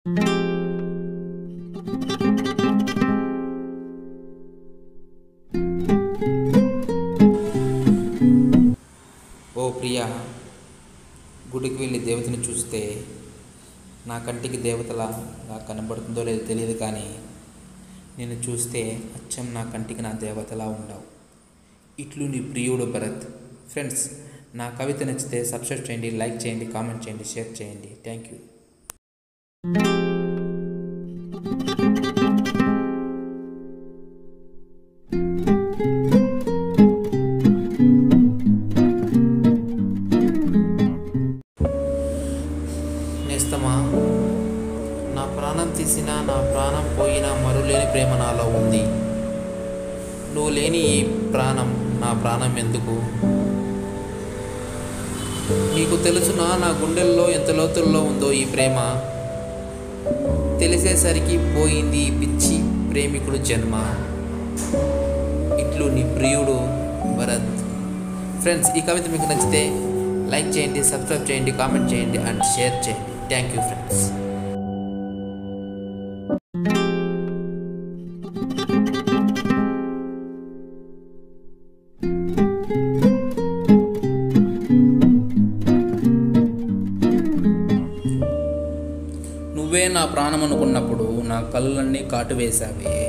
ఓ ప్రియా గుడికి వెళ్ళి దేవతని చూస్తే నా కంటికి దేవతలా నాకు కనబడుతుందో లేదో తెలియదు కానీ నేను చూస్తే అచ్చం నా కంటికి నా దేవతలా ఉండవు ఇట్లు నీ ప్రియుడు భరత్ ఫ్రెండ్స్ నా కవిత నచ్చితే సబ్స్క్రైబ్ చేయండి లైక్ చేయండి కామెంట్ చేయండి షేర్ చేయండి థ్యాంక్ యూ నేస్తమా నా ప్రాణం తీసినా నా ప్రాణం పోయినా మరులేని ప్రేమ నాలో ఉంది నువ్వు లేని ఈ ప్రాణం నా ప్రాణం ఎందుకు నీకు తెలుసునా నా గుండెల్లో ఎంత లోతుల్లో ఉందో ఈ ప్రేమ తెలిసేసరికి పోయింది ఈ పిచ్చి ప్రేమికుడు జన్మ ఇట్లు నీ ప్రియుడు భరత్ ఫ్రెండ్స్ ఈ కవిత మీకు నచ్చితే లైక్ చేయండి సబ్స్క్రైబ్ చేయండి కామెంట్ చేయండి అండ్ షేర్ చేయండి థ్యాంక్ యూ ఫ్రెండ్స్ నువ్వే నా ప్రాణం అనుకున్నప్పుడు నా కళ్ళన్నీ కాటు వేశావే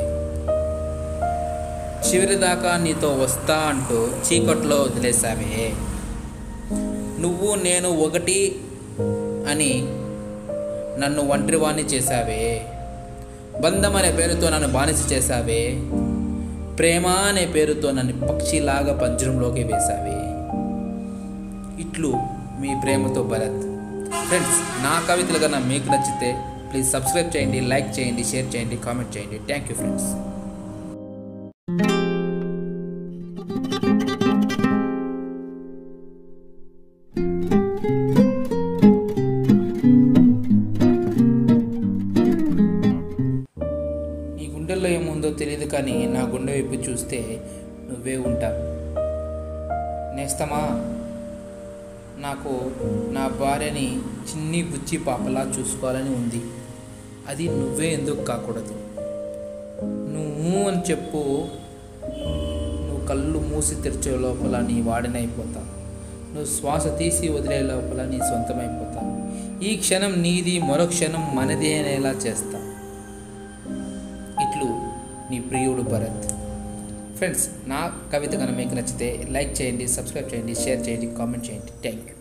చివరిదాకా నీతో వస్తా అంటూ చీకట్లో వదిలేశావే నువ్వు నేను ఒకటి అని నన్ను ఒంటరివాణ్ణి చేశావే బంధం అనే పేరుతో నన్ను బానిస చేశావే ప్రేమ అనే పేరుతో నన్ను పక్షిలాగా పంజరంలోకి వేశావే ఇట్లు మీ ప్రేమతో భరత్ ఫ్రెండ్స్ నా కవితలు కన్నా మీకు నచ్చితే ప్లీజ్ సబ్స్క్రైబ్ చేయండి లైక్ చేయండి షేర్ చేయండి కామెంట్ చేయండి థ్యాంక్ యూ ఫ్రెండ్స్ నీ గుండెల్లో ఏముందో తెలియదు కానీ నా గుండె వైపు చూస్తే నువ్వే ఉంటావు నేస్తమా నాకు నా భార్యని చిన్ని బుచ్చి పాపలా చూసుకోవాలని ఉంది అది నువ్వే ఎందుకు కాకూడదు నువ్వు అని చెప్పు నువ్వు కళ్ళు మూసి తెరిచే లోపల నీ వాడినైపోతావు నువ్వు శ్వాస తీసి వదిలే లోపల నీ సొంతమైపోతావు ఈ క్షణం నీది మరో క్షణం మనదే అనేలా చేస్తా ఇట్లు నీ ప్రియుడు భరత్ ఫ్రెండ్స్ నా కవిత కనుక మీకు నచ్చితే లైక్ చేయండి సబ్స్క్రైబ్ చేయండి షేర్ చేయండి కామెంట్ చేయండి థ్యాంక్ యూ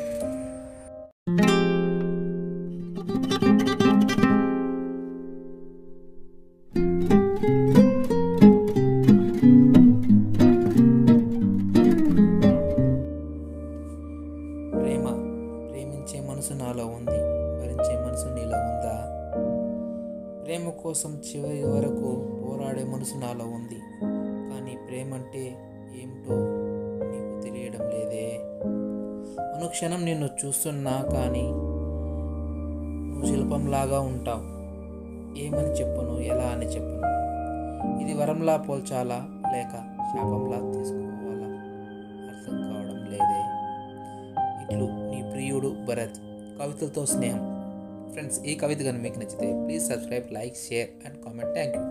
ప్రేమ ప్రేమించే మనసు నాలో ఉంది భరించే మనసు నీలో ఉందా ప్రేమ కోసం చివరి వరకు పోరాడే మనసు నాలో ఉంది కానీ ప్రేమ అంటే ఏమిటో నీకు తెలియడం లేదే అనుక్షణం నిన్ను చూస్తున్నా కానీ నువ్వు శిల్పంలాగా ఉంటావు ఏమని చెప్పను ఎలా అని చెప్పను ఇది వరంలా పోల్చాలా లేక శాపంలా తీసుకోవాలా అర్థం కావడం లేదే ఇట్లు నీ ప్రియుడు భరత్ కవితలతో స్నేహం ఫ్రెండ్స్ ఈ కవిత కనుక మీకు నచ్చితే please subscribe like share and comment thank you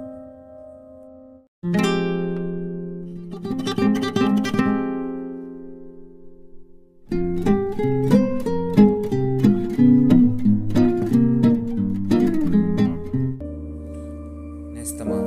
నేస్తమా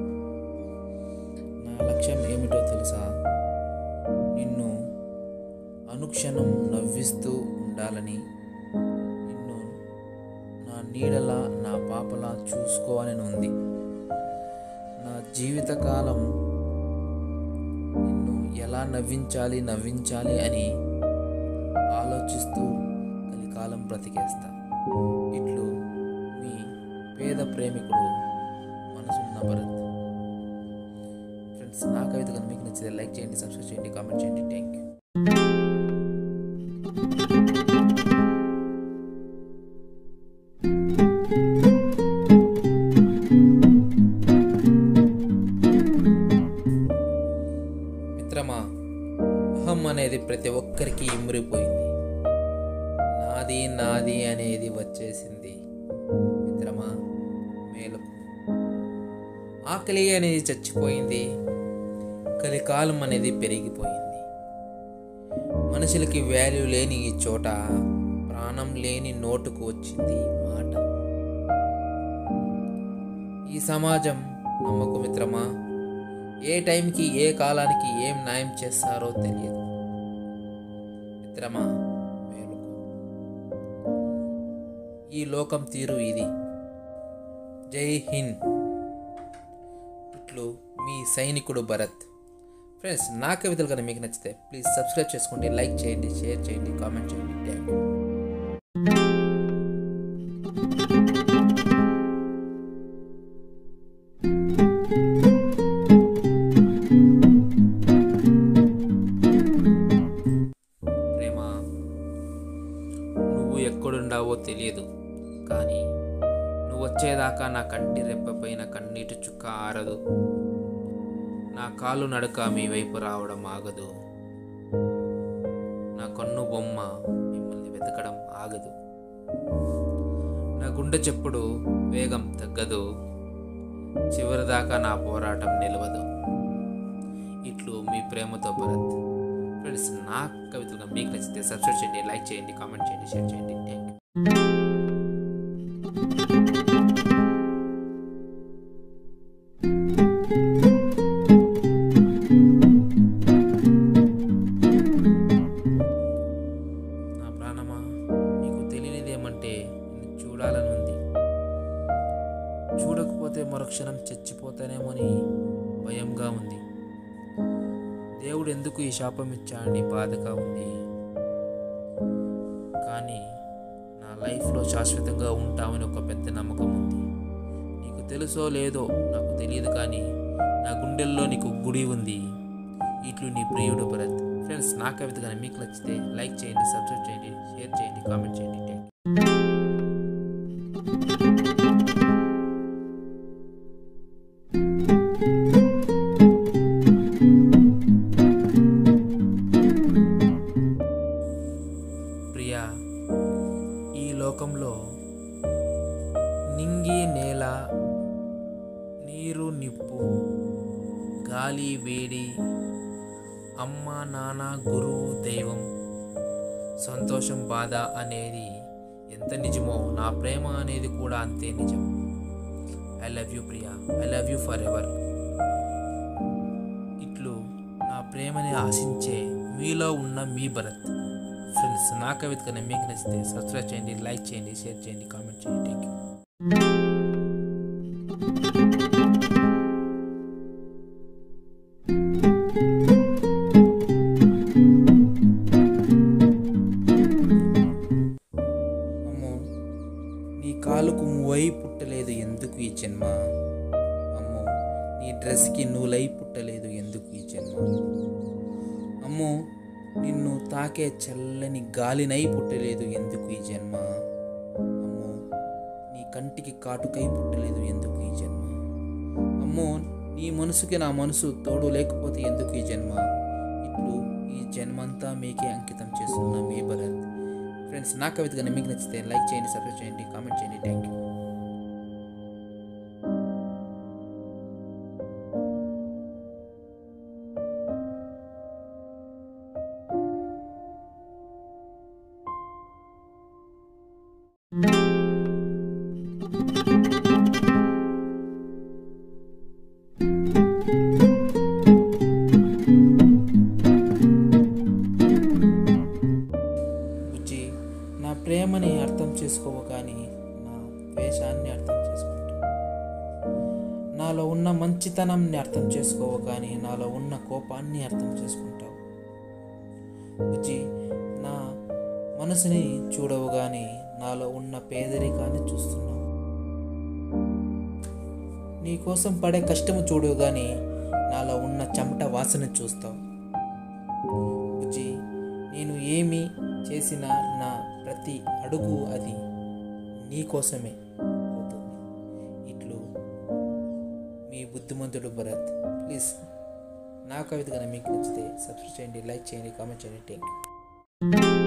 నా లక్ష్యం ఏమిటో తెలుసా నిన్ను అనుక్షణం నవ్విస్తూ ఉండాలని నిన్ను నా నీడలా నా పాపలా చూసుకోవాలని ఉంది నా జీవితకాలం నిన్ను ఎలా నవ్వించాలి నవ్వించాలి అని ఆలోచిస్తూ కలికాలం బ్రతికేస్తా ఇట్లు మీ పేద ప్రేమికుడు మనసున్న భరత్ ఫ్రెండ్స్ నా కవిత కనుక మీకు నచ్చితే లైక్ చేయండి సబ్స్క్రైబ్ చేయండి కామెంట్ చేయండి థ్యాంక్ యూ మిత్రమా అహం అనేది ప్రతి ఒక్కరికి ఇమ్మురిపోయింది నాది నాది అనేది వచ్చేసింది మిత్రమా ఆకలి అనేది చచ్చిపోయింది కలికాలం అనేది పెరిగిపోయింది మనుషులకి వాల్యూ లేని ఈ చోట ప్రాణం లేని నోటుకు వచ్చింది మాట ఈ సమాజం నమ్మకు మిత్రమా ఏ టైంకి ఏ కాలానికి ఏం న్యాయం చేస్తారో తెలియదు మిత్రమా మేలుకో ఈ లోకం తీరు ఇది జై హింద్ ఇట్లు మీ సైనికుడు భరత్ ఫ్రెండ్స్ నా కవితలు కనుక మీకు నచ్చితే ప్లీజ్ సబ్స్క్రైబ్ చేసుకోండి లైక్ చేయండి షేర్ చేయండి కామెంట్ చేయండి థ్యాంక్ యూ ప్రేమ నువ్వు ఎక్కడుండావో తెలియదు కానీ నువ్వు వచ్చేదాకా నా కంటి రెప్పపైన కన్నీటి చుక్క ఆరదు నా కాలు నడక మీ వైపు రావడం ఆగదు నా కన్ను బొమ్మ మిమ్మల్ని వెతకడం ఆగదు నా గుండె చెప్పుడు వేగం తగ్గదు చివరిదాకా నా పోరాటం నిలవదు ఇట్లు మీ ప్రేమతో భరత్ ఫ్రెండ్స్ నా కవితలు మీకు నచ్చితే సబ్స్క్రైబ్ చేయండి లైక్ చేయండి కామెంట్ చేయండి షేర్ చేయండి థ్యాంక్ యూ నా ప్రాణమా నీకు తెలియనిదేమంటే నిన్ను చూడాలని ఉంది చూడకపోతే మరుక్షణం చచ్చిపోతానేమోని భయంగా ఉంది దేవుడు ఎందుకు ఈ శాపం ఇచ్చాడని బాధగా ఉంది కానీ నా లైఫ్లో శాశ్వతంగా ఉంటామని ఒక పెద్ద నమ్మకం ఉంది నీకు తెలుసో లేదో నాకు తెలియదు కానీ నా గుండెల్లో నీకు గుడి ఉంది ఇట్లు నీ ప్రియుడు భరత్ ఫ్రెండ్స్ నా కవిత కానీ మీకు నచ్చితే లైక్ చేయండి సబ్స్క్రైబ్ చేయండి షేర్ చేయండి కామెంట్ చేయండి థ్యాంక్ యూ ప్రియా ఈ లోకంలో నింగి నేల నీరు నిప్పు గాలి వేడి అమ్మ నాన్న గురువు దైవం సంతోషం బాధ అనేది ఎంత నిజమో నా ప్రేమ అనేది కూడా అంతే నిజం I love you Priya I love you for ever ఇట్లు నా ప్రేమని ఆశించే మీలో ఉన్న మీ భరత్ ఫ్రెండ్స్ నా కవిత కన్నా మీకు నచ్చితే సబ్స్క్రైబ్ చేయండి లైక్ చేయండి షేర్ చేయండి కామెంట్ చేయండి థ్యాంక్ యూ అమ్మో నీ కాలుకు మువై పుట్టలేదు ఎందుకు ఈ జన్మ అమ్మో నీ డ్రెస్కి నూలై పుట్టలేదు ఎందుకు ఈ జన్మ అమ్మో నిన్ను తాకే చల్లని గాలినై పుట్టలేదు ఎందుకు ఈ జన్మ అమ్మో నీ కంటికి కాటుకై పుట్టలేదు ఎందుకు ఈ జన్మ అమ్మో నీ మనసుకి నా మనసు తోడు లేకపోతే ఎందుకు ఈ జన్మ ఇట్లు ఈ జన్మంతా మీకే అంకితం చేస్తున్న మీ భరత్ ఫ్రెండ్స్ నా కవిత కానీ మీకు నచ్చితే లైక్ చేయండి సబ్స్క్రైబ్ చేయండి కామెంట్ చేయండి థ్యాంక్ యూ బుజ్జి నా ప్రేమని అర్థం చేసుకోవు కానీ నా ద్వేషాన్ని అర్థం చేసుకుంటావు నాలో ఉన్న మంచితనంని అర్థం చేసుకోవు కానీ నాలో ఉన్న కోపాన్ని అర్థం చేసుకుంటావు బుజ్జి నా మనసుని చూడవు కానీ నాలో ఉన్న పేదరికాన్ని చూస్తున్నావు నీ కోసం పడే కష్టము చూడవు కానీ నాలో ఉన్న చెమట వాసన చూస్తావు బుజ్జి నేను ఏమి చేసినా నా ప్రతి అడుగు అది నీ కోసమే అవుతుంది ఇట్లు మీ బుద్ధిమంతుడు భరత్ ప్లీజ్ నా కవిత కనుక మీకు నచ్చితే సబ్స్క్రైబ్ చేయండి లైక్ చేయండి కామెంట్ చేయండి థ్యాంక్ యూ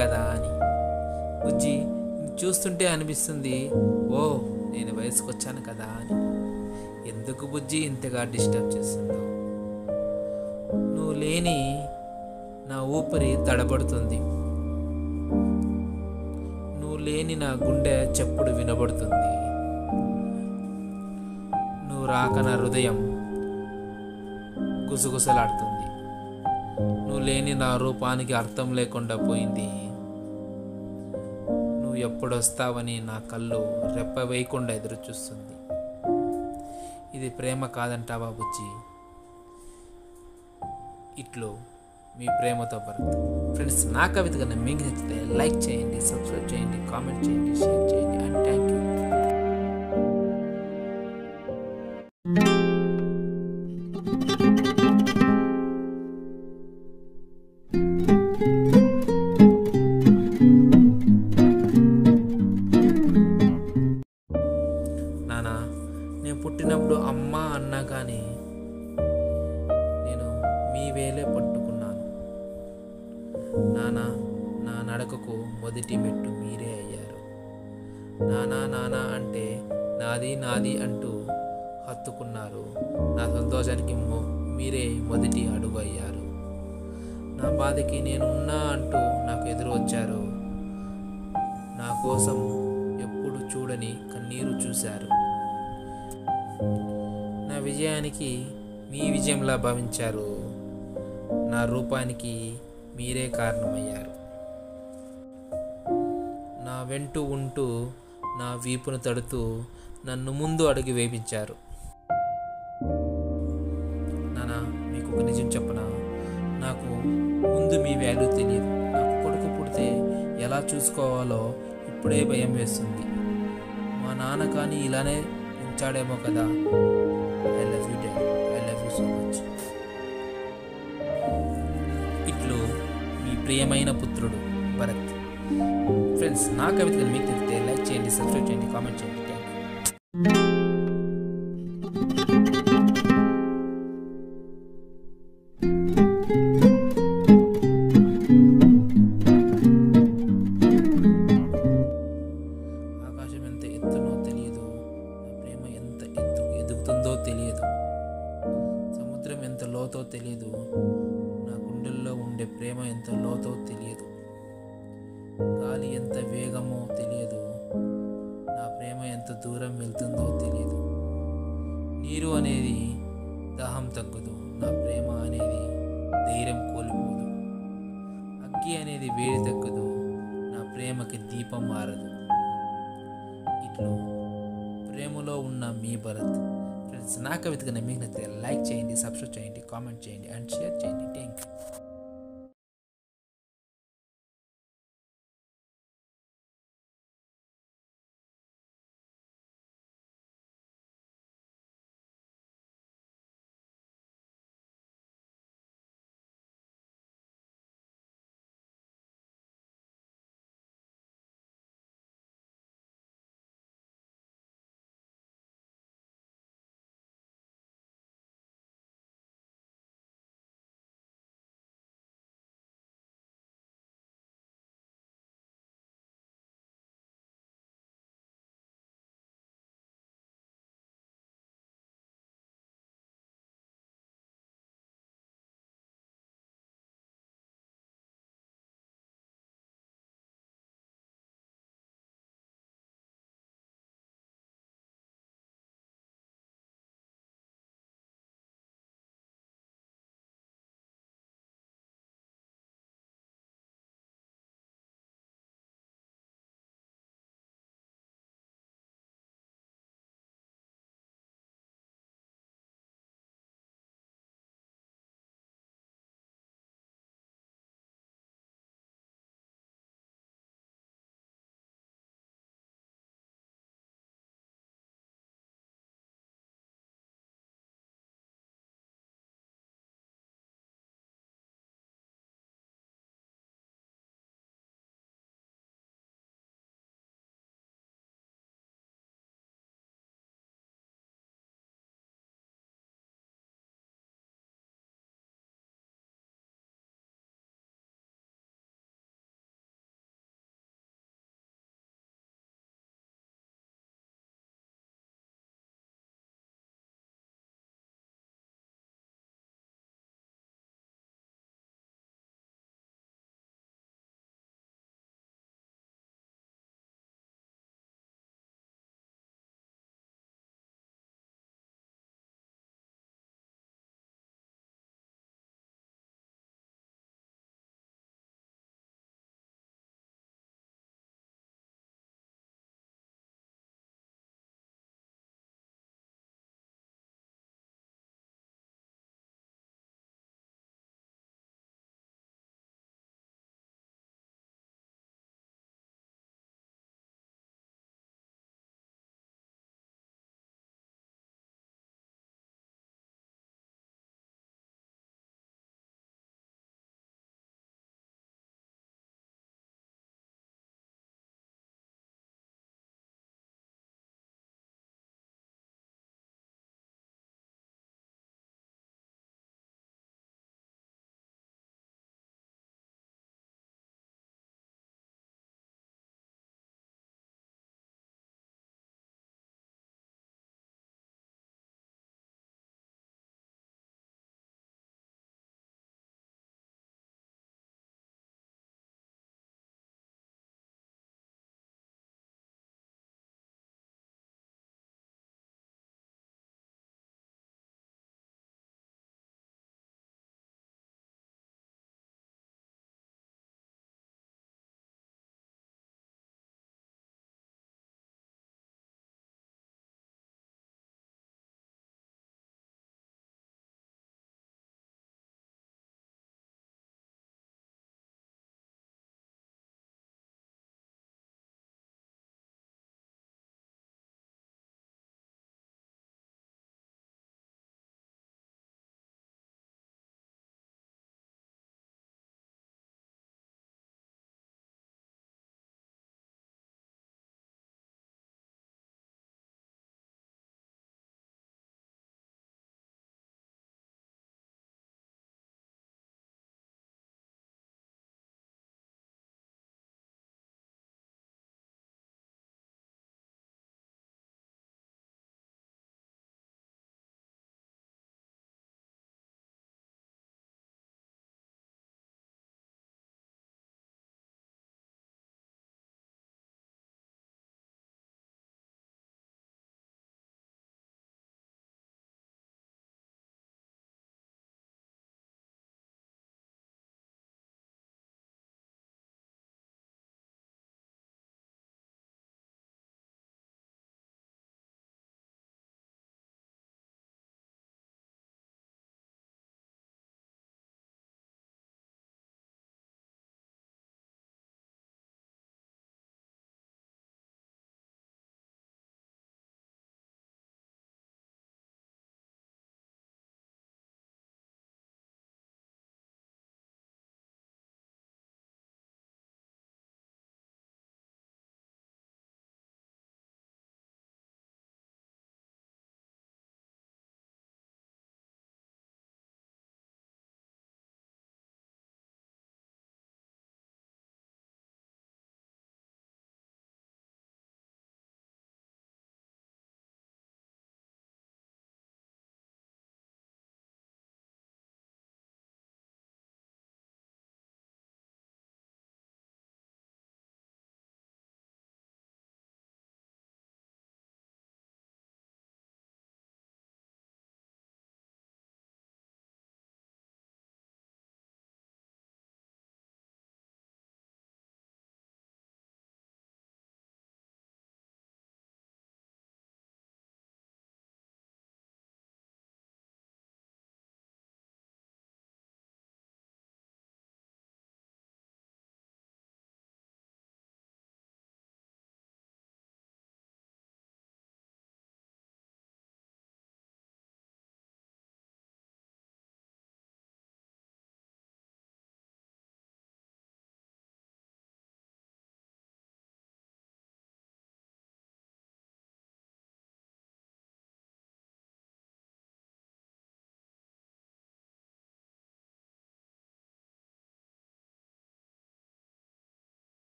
కదా అని బుజ్జి చూస్తుంటే అనిపిస్తుంది ఓ నేను వయసుకు వచ్చాను కదా అని ఎందుకు బుజ్జి ఇంతగా డిస్టర్బ్ చేస్తుందో నువ్వు లేని నా ఊపిరి తడబడుతుంది నువ్వు లేని నా గుండె చెప్పుడు వినబడుతుంది నువ్వు రాక నా హృదయం గుసగుసలాడుతుంది నువ్వు లేని నా రూపానికి అర్థం లేకుండా పోయింది నువ్వు ఎప్పుడు వస్తావని నా కళ్ళు రెప్ప వేయకుండా ఎదురు చూస్తుంది ఇది ప్రేమ కాదంటావా బుజ్జి ఇట్లు మీ ప్రేమతో భరత్ ఫ్రెండ్స్ నా కవిత కన్నా మీకు నచ్చితే లైక్ చేయండి సబ్స్క్రైబ్ చేయండి కామెంట్ చేయండి షేర్ చేయండి అండ్ థ్యాంక్ యూ నానా నేను పుట్టినప్పుడు అమ్మ అన్నా కానీ నేను మీ వేలే పట్టుకున్నాను నానా నా నడకకు మొదటి మెట్టు మీరే అయ్యారు నానా నానా అంటే నాది నాది అంటూ హత్తుకున్నారు నా సంతోషానికి మొ- మీరే మొదటి అడుగు అయ్యారు నా బాధకి నేను ఉన్నా అంటూ నాకు ఎదురు వచ్చారు నా కోసం ఎప్పుడు చూడని కన్నీరు చూశారు నా విజయానికి మీ విజయంలా భావించారు నా రూపానికి మీరే కారణమయ్యారు నా వెంటు ఉంటూ నా వీపును తడుతూ నన్ను ముందు అడుగు వేపించారు నానా మీకు ఒక నిజం చెప్పనా నాకు ముందు మీ వాల్యూ తెలియదు నాకు కొడుకు పుడితే ఎలా చూసుకోవాలో ఇప్పుడే భయం వేస్తుంది మా నాన్న కానీ ఇలానే పెంచాడేమో కదా I love you dad I love you so much ఇట్లు మీ ప్రియమైన పుత్రుడు భరత్ ఫ్రెండ్స్ నా కవిత కనుక మీకు తెలిస్తే లైక్ చేయండి సబ్స్క్రైబ్ చేయండి కామెంట్ చేయండి థ్యాంక్ యూ ఆకాశం ఎంత ఎత్తునో తెలియదు నా ప్రేమ ఎంత ఎత్తు ఎదుగుతుందో తెలియదు సముద్రం ఎంత లోతో తెలియదు నా గుండెల్లో ఉండే ప్రేమ ఎంత లోతో తెలియదు గాలి ఎంత వేగమో తెలియదు నా ప్రేమ ఎంత దూరం వెళ్తుందో తెలియదు నీరు అనేది దాహం తగ్గదు నా ప్రేమ అనేది ధైర్యం కోల్పోదు అగ్గి అనేది వేడి తగ్గదు నా ప్రేమకి దీపం మారదు ఇట్లు ప్రేమలో ఉన్న మీ భరత్ ఫ్రెండ్స్ నా కవిత కన్నా మీకు నచ్చితే లైక్ చేయండి సబ్స్క్రైబ్ చేయండి కామెంట్ చేయండి అండ్ షేర్ చేయండి థ్యాంక్ యూ